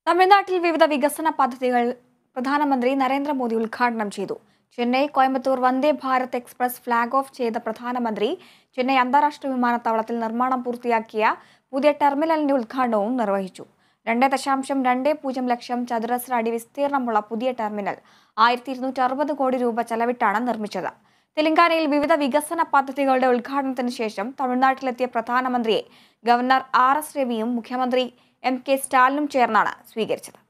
തമിഴ്നാട്ടിൽ വിവിധ വികസന പദ്ധതികൾ പ്രധാനമന്ത്രി നരേന്ദ്രമോദി ഉദ്ഘാടനം ചെയ്തു Chennai Coimbatore Vande Bharat express flag off ചെയ്ത പ്രധാനമന്ത്രി ചെന്നൈ അന്താരാഷ്ട്ര വിമാനത്താവളത്തിൽ നിർമ്മാണം പൂർത്തിയാക്കിയ പുതിയ ടെർമിനലിന്റെ ഉദ്ഘാടനവും നിർവഹിച്ചു രണ്ട് ദശാംശം രണ്ട് പൂജ്യം ലക്ഷം ചതുരശ്ര അടി വിസ്തീർണമുള്ള പുതിയ ടെർമിനൽ ആയിരത്തി ഇരുന്നൂറ്റി അറുപത് കോടി രൂപ ചെലവിട്ടാണ് നിർമ്മിച്ചത് തെലങ്കാനയിൽ വിവിധ വികസന പദ്ധതികളുടെ ഉദ്ഘാടനത്തിന് ശേഷം തമിഴ്നാട്ടിലെത്തിയ പ്രധാനമന്ത്രിയെ ഗവർണർ ആർ എസ് രവിയും മുഖ്യമന്ത്രി എം കെ സ്റ്റാലിനും ചേർന്നാണ് സ്വീകരിച്ചത്